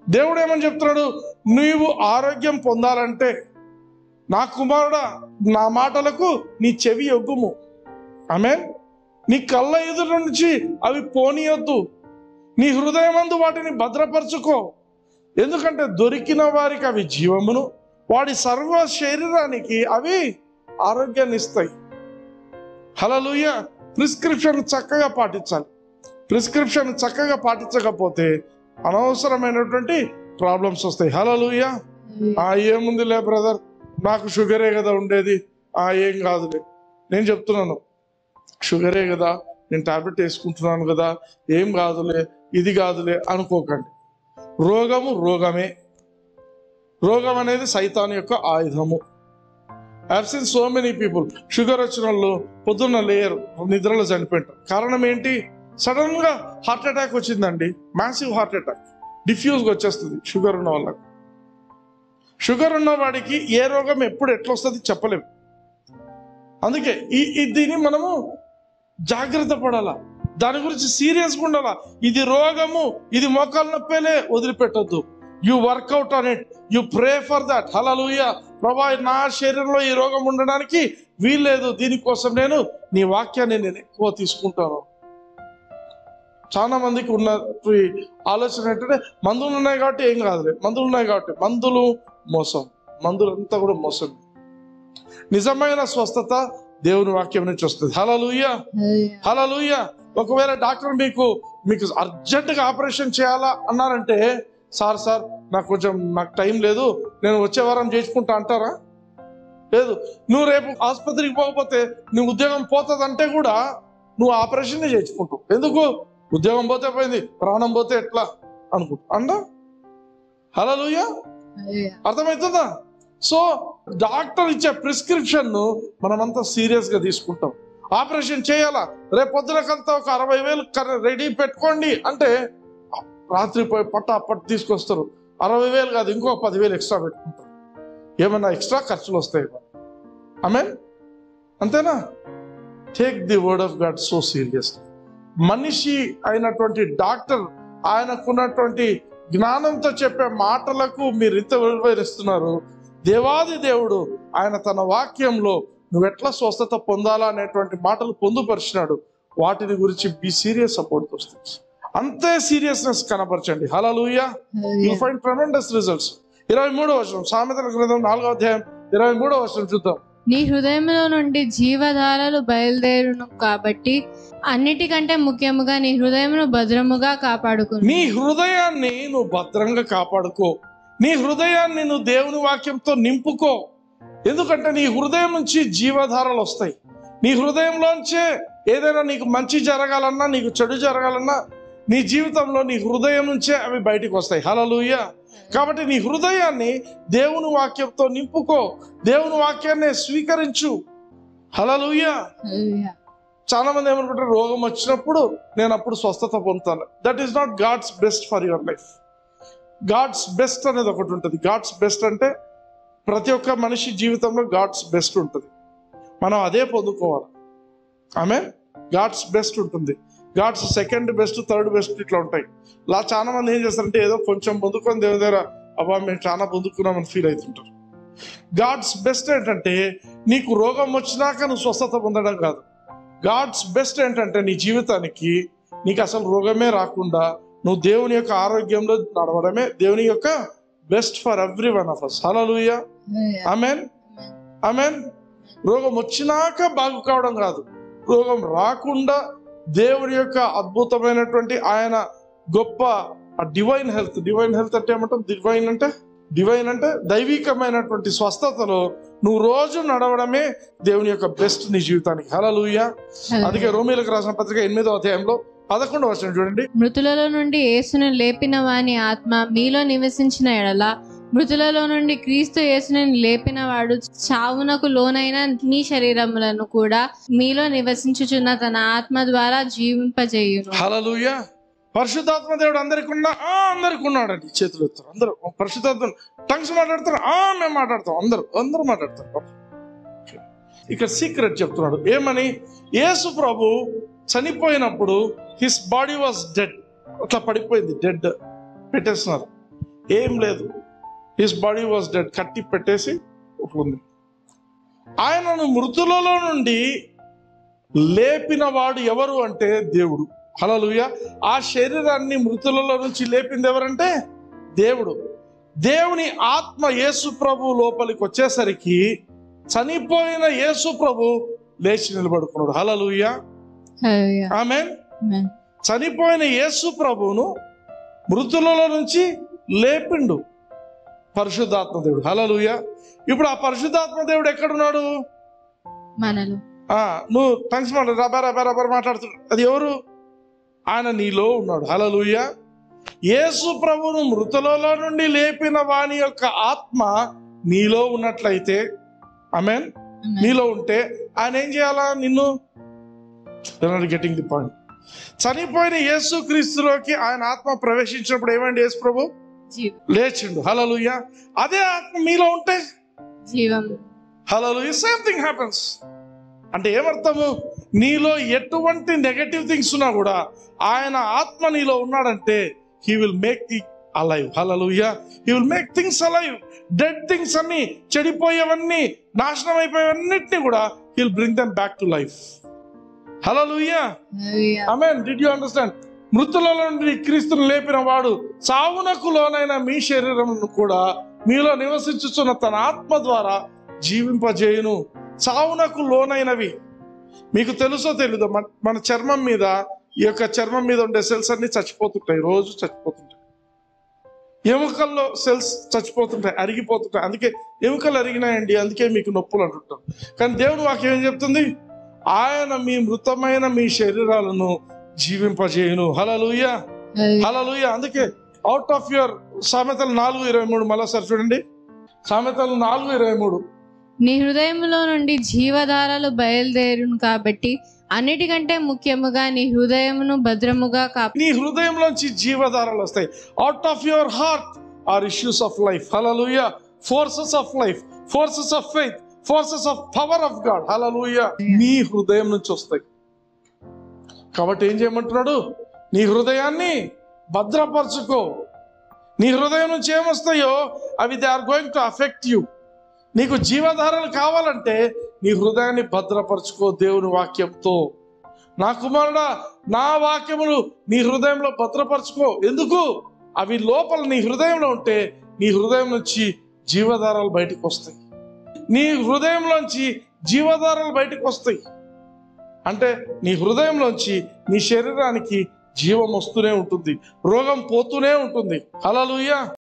దేవుడు ఏమని చెప్తున్నాడు నీవు ఆరోగ్యం పొందాలంటే నా కుమారుడా నా మాటలకు నీ చెవి ఒగ్గుము ఆమె నీ కళ్ళ ఎదురు నుంచి అవి పోనీయొద్దు నీ హృదయమందు వాటిని భద్రపరచుకో ఎందుకంటే దొరికిన వారికి అవి జీవమును వాడి సర్వ శరీరానికి అవి ఆరోగ్యాన్ని ఇస్తాయి హలలుయ ప్రిస్క్రిప్షన్ చక్కగా పాటించాలి ప్రిస్క్రిప్షన్ చక్కగా పాటించకపోతే అనవసరమైనటువంటి ప్రాబ్లమ్స్ వస్తాయి హలలుయ ఆ ఏముందిలే బ్రదర్ నాకు షుగరే కదా ఉండేది ఆ ఏం కాదులే నేను చెప్తున్నాను షుగరే కదా నేను టాబ్లెట్ వేసుకుంటున్నాను కదా ఏం కాదులే ఇది కాదులే అనుకోకండి రోగము రోగమే రోగం అనేది సైతాన్ యొక్క ఆయుధము I seen so many people sugar వచ్చిన వాళ్ళు పొద్దున్న లేయర్ నిద్రలో చనిపోయింటారు కారణం ఏంటి సడన్ గా హార్ట్ అటాక్ వచ్చిందండి మ్యాసివ్ హార్ట్ అటాక్ డిఫ్యూజ్గా వచ్చేస్తుంది షుగర్ ఉన్న వాళ్ళకి షుగర్ ఉన్న వాడికి ఏ రోగం ఎప్పుడు ఎట్లా వస్తుంది చెప్పలేము అందుకే ఈ ఈ- దీన్ని మనము జాగ్రత్త పడాలా దాని గురించి సీరియస్గా ఉండాలా ఇది రోగము ఇది మోకాలు నొప్పేలే వదిలిపెట్టొద్దు you work out on it you pray for that hallelujah ప్రభా నా శరీరంలో ఈ రోగం ఉండడానికి వీల్లేదు దీనికోసం నేను నీ వాక్యాన్ని నేను ఎక్కువ తీసుకుంటాను చాలా మందికి ఉన్న ఈ ఆలోచన ఏంటంటే మందులు ఉన్నాయి కాబట్టి ఏం కాదులే మందులు ఉన్నాయి కాబట్టి మందులు మోసం మందులు అంతా కూడా మోసం నిజమైన స్వస్థత దేవుని వాక్యం నుంచి వస్తుంది హలలుయ హలలుయ ఒకవేళ డాక్టర్ మీకు మీకు అర్జెంటుగా ఆపరేషన్ చేయాలా అన్నారంటే సార్ సార్ నాకు కొంచెం నాకు టైం లేదు నేను వచ్చే వారం చేసుకుంటా అంటారా లేదు నువ్వు రేపు ఆసుపత్రికి పోకపోతే నీ ఉద్యోగం పోతుందంటే కూడా నువ్వు ఆపరేషన్ చేసుకుంటావు ఎందుకు ఉద్యోగం పోతే పోయింది ప్రాణం పోతే ఎట్లా అనుకుంటా అండ హలలుయ అర్థమవుతుందా సో డాక్టర్ ఇచ్చే ప్రిస్క్రిప్షన్ ను మనమంతా సీరియస్ గా తీసుకుంటాం ఆపరేషన్ చేయాలా రేపు పొద్దునకంతా ఒక అరవై వేలు రెడీ పెట్టుకోండి అంటే రాత్రి పోయి పట్ట పట్టు తీసుకొస్తారు అరవై వేలు కాదు ఇంకో పదివేలు ఎక్స్ట్రా పెట్టుకుంటారు ఏమన్నా ఎక్స్ట్రా ఖర్చులు వస్తాయి ఆమె అంతేనా take the word of God so serious మనిషి అయినటువంటి డాక్టర్ ఆయనకున్నటువంటి జ్ఞానంతో చెప్పే మాటలకు మీరు ఇంత విలువరిస్తున్నారు దేవాది దేవుడు ఆయన తన వాక్యంలో నువ్వు ఎట్లా స్వస్థత పొందాలా అనేటువంటి మాటలు పొందుపరిచినాడు వాటిని గురించి be serious about those things అంతే సీరియస్నెస్ కనపరచండి hallelujah you find tremendous results ఇరవై మూడో వర్షం సామెతల గ్రంథం నాలుగో అధ్యాయం ఇరవై మూడో వర్షం చూద్దాం నీ హృదయంలో నుండి జీవధారలు బయలుదేరును కాబట్టి అన్నిటికంటే ముఖ్యముగా నీ హృదయమును భద్రముగా కాపాడుకును నీ హృదయాన్ని నువ్వు భద్రంగా కాపాడుకో నీ హృదయాన్ని నువ్వు దేవుని వాక్యంతో నింపుకో ఎందుకంటే నీ హృదయం నుంచి జీవధారలు వస్తాయి నీ హృదయంలోంచే ఏదైనా నీకు మంచి జరగాలన్నా నీకు చెడు జరగాలన్నా నీ జీవితంలో నీ హృదయం నుంచే అవి బయటికి వస్తాయి హలలుయ కాబట్టి నీ హృదయాన్ని దేవుని వాక్యంతో నింపుకో దేవుని వాక్యాన్ని స్వీకరించు హలలుయ హల్లెలూయా. చాలా మంది ఏమనుకుంటారు రోగం వచ్చినప్పుడు నేను అప్పుడు స్వస్థత పొందుతాను that is not God's best for your life God's best అనేది ఒకటి ఉంటుంది గాడ్స్ బెస్ట్ అంటే ప్రతి ఒక్క మనిషి జీవితంలో గాడ్స్ బెస్ట్ ఉంటుంది మనం అదే పొందుకోవాలి ఆమె గాడ్స్ బెస్ట్ ఉంటుంది God's second best third best ఇట్లా ఉంటాయి ఇలా చాలా మంది ఏం చేస్తారంటే ఏదో కొంచెం పొందుకొని దేవుని దగ్గర అబ్బా మేము చాలా పొందుకున్నామని ఫీల్ అవుతుంటారు గాడ్స్ బెస్ట్ ఏంటంటే నీకు రోగం వచ్చినాక నువ్వు స్వస్థత పొందడం కాదు గాడ్స్ బెస్ట్ ఏంటంటే నీ జీవితానికి నీకు అసలు రోగమే రాకుండా నువ్వు దేవుని యొక్క ఆరోగ్యంలో నడవడమే దేవుని యొక్క best for every one of us hallelujah hallelujah. Amen amen రోగం వచ్చినాక బాగు కావడం కాదు రోగం రాకుండా దేవుని యొక్క అద్భుతమైనటువంటి ఆయన గొప్ప డివైన్ హెల్త్ డివైన్ హెల్త్ అంటే ఏమంటాం డివైన్ అంటే డివైన్ అంటే దైవికమైనటువంటి స్వస్థతలో నువ్వు రోజు నడవడమే దేవుని యొక్క బెస్ట్ నీ జీవితానికి హలలుయా అందుకే రోమిలకు రాసిన పత్రిక ఎనిమిదో అధ్యాయంలో పదకొండవ వచ్చిన చూడండి మృతులలో నుండి యేసును లేపిన వాని ఆత్మ మీలో నివసించిన ఎడల మృతులలో నుండి క్రీస్తు యేసుని లేపిన వాడు చావునకు లోనైన మీ శరీరములను కూడా మీలో నివసించుచున్న తన ఆత్మ ద్వారా జీవింపజేయును హలలుయా పరిశుద్ధాత్మ దేవుడు అందరికి ఉన్నా ఆ అందరికి ఉన్నాడండి చేతులు ఎత్తారు అందరూ పరిశుద్ధాత్మ టంగ్స్ మాట్లాడతారు ఆ మేము మాట్లాడతాం అందరూ అందరూ మాట్లాడతారు ఇక్కడ సీక్రెట్ చెప్తున్నాడు ఏమని యేసు ప్రభు చనిపోయినప్పుడు హిస్ బాడీ వాజ్ డెడ్ అట్లా పడిపోయింది డెడ్ పెట్టేస్తున్నారు ఏం లేదు హిస్ బాడీ వాజ్ డెడ్ కట్టి పెట్టేసి ఉంది ఆయనను మృతులలో నుండి లేపిన వాడు ఎవరు అంటే దేవుడు హలలుయ ఆ శరీరాన్ని మృతులలో నుంచి లేపింది ఎవరంటే దేవుడు దేవుని ఆత్మ యేసు ప్రభు లోపలికి వచ్చేసరికి చనిపోయిన యేసు ప్రభు లేచి నిలబడుకున్నాడు హలలుయ హల్లెలూయా. ఆమె ఆమేన్. చనిపోయిన యేసు ప్రభువును మృతులలో నుంచి లేపిండు పరిశుద్ధాత్మ దేవుడు హలలుయ ఇప్పుడు ఆ పరిశుద్ధాత్మ దేవుడు ఎక్కడున్నాడు మనలో ఆ నువ్వు టంగ్స్ మాట రబా రబా రబా మాట్లాడుతున్నాడు అది ఎవరు ఆయన నీలో ఉన్నాడు హలలుయ యేసు ప్రభువును మృతులలో నుండి లేపిన వాని యొక్క ఆత్మ నీలో ఉన్నట్లయితే ఆమెన్ ఆమేన్. నీలో ఉంటే ఆయన ఏం చేయాలా నిన్ను గెటింగ్ ది పాయింట్ చనిపోయిన యేసు క్రీస్తులోకి ఆయన ఆత్మ ప్రవేశించినప్పుడు ఏమండి యేసు ప్రభు జీవం లేచిండు హలలుయ అదే ఆత్మ మీలో ఉంటే జీవం హలలుయ సేమ్ థింగ్ హ్యాపెన్స్ అంటే ఏమర్థము నీలో ఎటువంటి నెగటివ్ థింగ్స్ ఉన్నా కూడా ఆయన ఆత్మ నీలో ఉన్నాడంటే he will make the alive hallelujah he will make things alive dead things అన్ని చెడిపోయేవన్నీ నాశనం అయిపోయేవన్నిటిని కూడా he will bring them back to life hallelujah hallelujah. Amen did you understand మృతులలో నుండి క్రీస్తును లేపిన వాడు చావునకు లోనైన మీ శరీరమును కూడా మీలో నివసించుచున్న తన ఆత్మ ద్వారా జీవింపజేయును చావునకు లోనైనవి మీకు తెలుసో తెలీదో మన మన చర్మం మీద ఈ యొక్క చర్మం మీద ఉండే సెల్స్ అన్ని చచ్చిపోతుంటాయి రోజు చచ్చిపోతుంటాయి ఎముకల్లో సెల్స్ చచ్చిపోతుంటాయి అరిగిపోతుంటాయి అందుకే ఎముకలు అరిగినాయండి అందుకే మీకు నొప్పులు అంటుంటాం కానీ దేవుడు వాక్యం ఏం చెప్తుంది ఆయన మీ మృతమైన మీ శరీరాలను జీవింపజేయును హలలుయ హల్లెలూయా. హలలుయ అందుకే అవుట్ ఆఫ్ యువర్ సామెతలు నాలుగు ఇరవై మూడు మళ్ళా సార్ చూడండి సామెతలు నాలుగు ఇరవై మూడు నీ హృదయంలో నుండి జీవధారలు బయలుదేరును కాబట్టి అన్నిటికంటే ముఖ్యముగా నీ హృదయమును భద్రముగా కాపు నీ హృదయంలోంచి జీవధారలు వస్తాయి out of your heart are issues of life hallelujah forces of life forces of faith forces of power of God hallelujah నీ హృదయం నుంచి వస్తాయి కాబట్టి ఏం చేయమంటున్నాడు నీ హృదయాన్ని భద్రపరచుకో నీ హృదయం నుంచి ఏమొస్తాయో అవి they are going to affect you నీకు జీవధారలు కావాలంటే నీ హృదయాన్ని భద్రపరచుకో దేవుని వాక్యంతో నా కుమారుడా నా వాక్యములు నీ హృదయంలో భద్రపరచుకో ఎందుకు అవి లోపల నీ హృదయంలో ఉంటే నీ హృదయం నుంచి జీవధారాలు బయటకు వస్తాయి నీ హృదయంలోంచి జీవధారాలు బయటకు వస్తాయి అంటే నీ హృదయంలోంచి నీ శరీరానికి జీవం వస్తూనే ఉంటుంది రోగం పోతూనే ఉంటుంది హలలుయ